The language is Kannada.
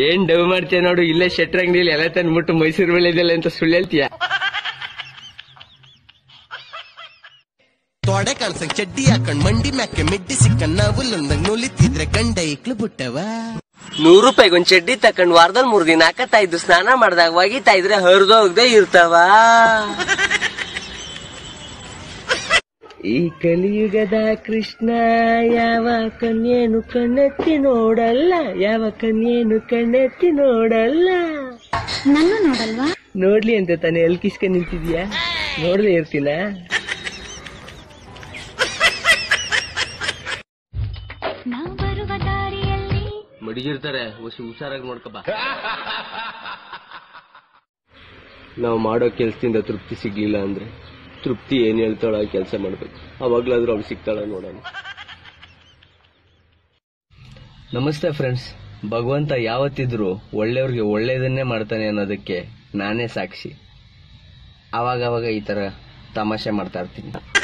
ಏನ್ ಡವ್ ಮಾಡ್ತೀಯ ನೋಡು ಇಲ್ಲೇ ಶೆಟ್ರ್ ಅಂಗಡಿಯಲ್ಲಿ ಎಲ್ಲ ತಂದ್ಬಿಟ್ಟು ಮೈಸೂರು ಬೆಳೆದಿಲ್ಲ ಅಂತ ಸುಳ್ಳು ಹೇಳ್ತೀಯ ತೊಡೆ ಕಾಣ್ಸಂಗ್ ಚಡ್ಡಿ ಹಾಕೊಂಡ್ ಮಂಡಿ ಮ್ಯಾಕೆ ಮಿಡ್ಡಿ ಸಿಕ್ಕನ್ ನಾವು ಲೊಂದಂಗ್ ನುಲಿತಿದ್ರೆ ಗಂಡ ಇಕ್ಲು ಬಿಟ್ಟವ ನೂರು ರೂಪಾಯಿಗೆ ಒಂದ್ ಚಡ್ಡಿ ತಕೊಂಡ್ ವಾರದಲ್ಲಿ ಮೂರ್ ದಿನ ಹಾಕತ್ತಾ ಇದ್ದು ಸ್ನಾನ ಮಾಡ್ದಾಗ ಒಗಿತಾ ಇದ್ರೆ ಹರಿದೋಗದೆ ಇರ್ತಾವ ಈ ಕಲಿಯುಗದ ಕೃಷ್ಣ ಯಾವ ಕನ್ಯೇನು ಕಣ್ಣೆತ್ತಿ ನೋಡಲ್ಲ ಯಾವ ಕನ್ಯೇನು ಕಣ್ಣೆತ್ತಿ ನೋಡಲ್ಲ ನನ್ನ ನೋಡಲ್ವಾ ನೋಡ್ಲಿ ಅಂತ ತಾನೇ ಎಲ್ ಕಿಸ್ಕೊಂಡ್ ನಿಂತಿದ್ಯಾ ನೋಡ್ದೆ ಇರ್ತೀನ ನಾವು ಬರುವ ದಾರಿಯಲ್ಲಿ ಮಡಿಗಿರ್ತಾರೆ ಹೊಸ ಹುಷಾರಾಗಿ ನೋಡ್ಕಬ ನಾವು ಮಾಡೋ ಕೆಲ್ಸದಿಂದ ತೃಪ್ತಿ ಸಿಗ್ಲಿಲ್ಲ ಅಂದ್ರೆ ತೃಪ್ತಿ ಏನ್ ಹೇಳ್ತಾಳ ಆ ಕೆಲಸ ಮಾಡ್ಬೇಕು ಅವಾಗ್ಲಾದ್ರೂ ಅವ್ಳು ಸಿಗ್ತಾಳ ನೋಡೋಣ ನಮಸ್ತೆ ಫ್ರೆಂಡ್ಸ್ ಭಗವಂತ ಯಾವತ್ತಿದ್ರು ಒಳ್ಳೆಯವ್ರಿಗೆ ಒಳ್ಳೇದನ್ನೇ ಮಾಡ್ತಾನೆ ಅನ್ನೋದಕ್ಕೆ ನಾನೇ ಸಾಕ್ಷಿ ಅವಾಗವಾಗ ಈ ತರ ತಮಾಷೆ ಮಾಡ್ತಾ ಇರ್ತೀನಿ